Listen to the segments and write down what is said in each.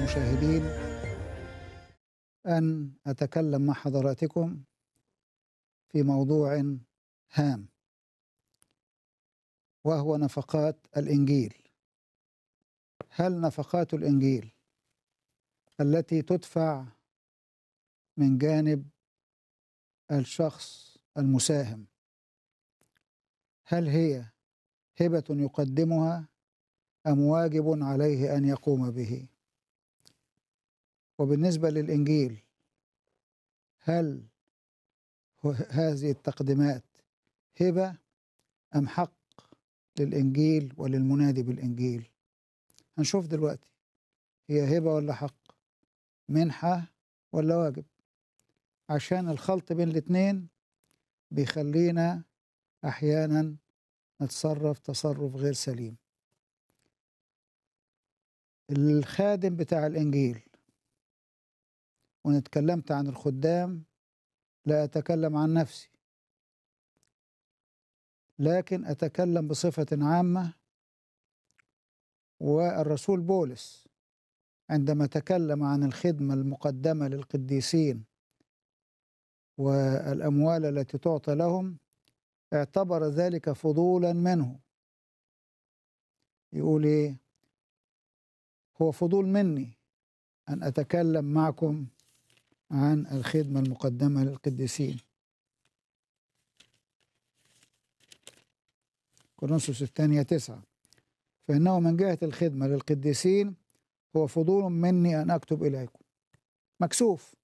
المشاهدين أن أتكلم مع حضراتكم في موضوع هام وهو نفقات الإنجيل هل نفقات الإنجيل التي تدفع من جانب الشخص المساهم هل هي هبة يقدمها أم واجب عليه أن يقوم به وبالنسبة للإنجيل هل هذه التقديمات هبة أم حق للإنجيل وللمنادي بالإنجيل هنشوف دلوقتي هي هبة ولا حق منحة ولا واجب عشان الخلط بين الاتنين بيخلينا أحيانا نتصرف تصرف غير سليم الخادم بتاع الإنجيل وأنا اتكلمت عن الخدام لا أتكلم عن نفسي لكن أتكلم بصفة عامة والرسول بولس عندما تكلم عن الخدمة المقدمة للقديسين والأموال التي تعطى لهم اعتبر ذلك فضولا منه يقول ايه هو فضول مني ان اتكلم معكم عن الخدمه المقدمه للقديسين كورنثوس الثانيه تسعه فانه من جهه الخدمه للقديسين هو فضول مني ان اكتب اليكم مكسوف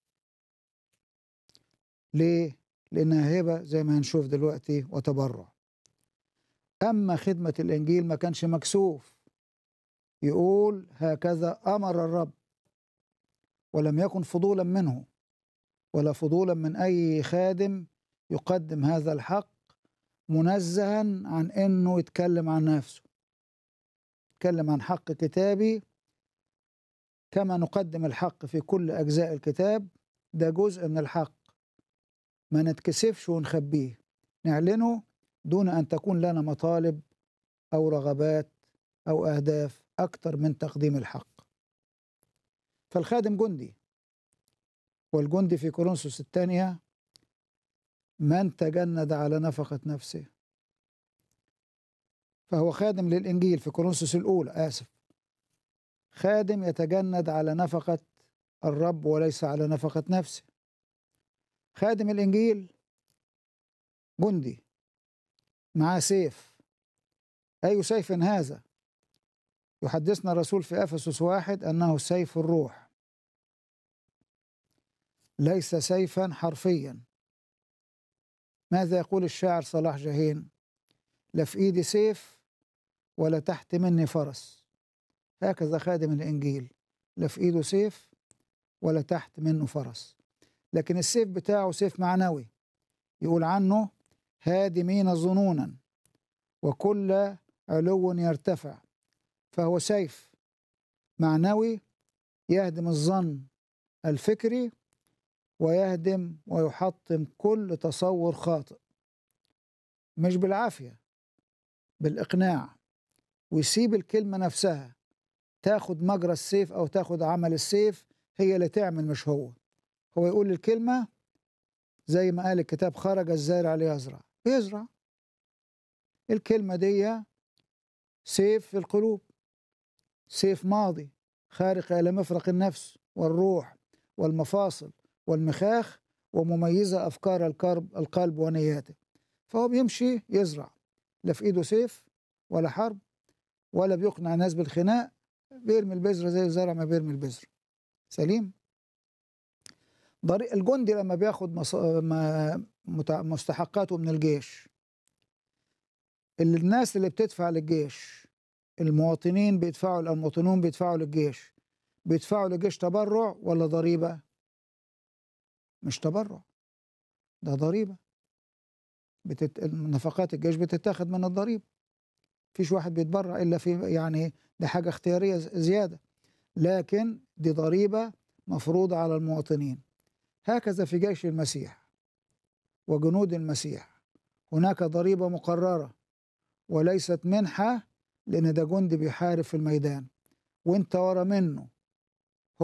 ليه لأنها هبة زي ما هنشوف دلوقتي وتبرع أما خدمة الإنجيل ما كانش مكسوف يقول هكذا أمر الرب ولم يكن فضولا منه ولا فضولا من أي خادم يقدم هذا الحق منزها عن أنه يتكلم عن نفسه يتكلم عن حق كتابي كما نقدم الحق في كل أجزاء الكتاب ده جزء من الحق ما نتكسفش ونخبيه نعلنه دون أن تكون لنا مطالب أو رغبات أو أهداف أكثر من تقديم الحق فالخادم جندي والجندي في كورنثوس الثانية من تجند على نفقة نفسه فهو خادم للإنجيل في كورنثوس الأولى آسف خادم يتجند على نفقة الرب وليس على نفقة نفسه خادم الإنجيل جندي معاه سيف أي سيف هذا يحدثنا الرسول في أفسس واحد أنه سيف الروح ليس سيفا حرفيا ماذا يقول الشاعر صلاح جاهين لا في إيدي سيف ولا تحت مني فرس هكذا خادم الإنجيل لا في إيده سيف ولا تحت منه فرس لكن السيف بتاعه سيف معنوي يقول عنه هادمين ظنونا وكل علو يرتفع فهو سيف معنوي يهدم الظن الفكري ويهدم ويحطم كل تصور خاطئ مش بالعافية بالإقناع ويسيب الكلمة نفسها تاخد مجرى السيف أو تاخد عمل السيف هي اللي تعمل مش هو هو يقول الكلمة زي ما قال الكتاب خرج الزارع ليزرع بيزرع الكلمة دي سيف في القلوب سيف ماضي خارق إلى مفرق النفس والروح والمفاصل والمخاخ ومميزة أفكار القلب, القلب ونياته فهو بيمشي يزرع لا في إيده سيف ولا حرب ولا بيقنع الناس بالخناق بيرمي البذرة زي الزرع ما بيرمي البذرة سليم الجندي لما بياخد مستحقاته من الجيش الناس اللي بتدفع للجيش المواطنين بيدفعوا المواطنون بيدفعوا للجيش بيدفعوا للجيش تبرع ولا ضريبة مش تبرع ده ضريبة بتت... نفقات الجيش بتتاخد من الضريبة فيش واحد بيتبرع إلا في يعني دي حاجة اختيارية زيادة لكن دي ضريبة مفروضة على المواطنين هكذا في جيش المسيح وجنود المسيح هناك ضريبة مقررة وليست منحة لأن ده جندي بيحارب في الميدان وانت ورا منه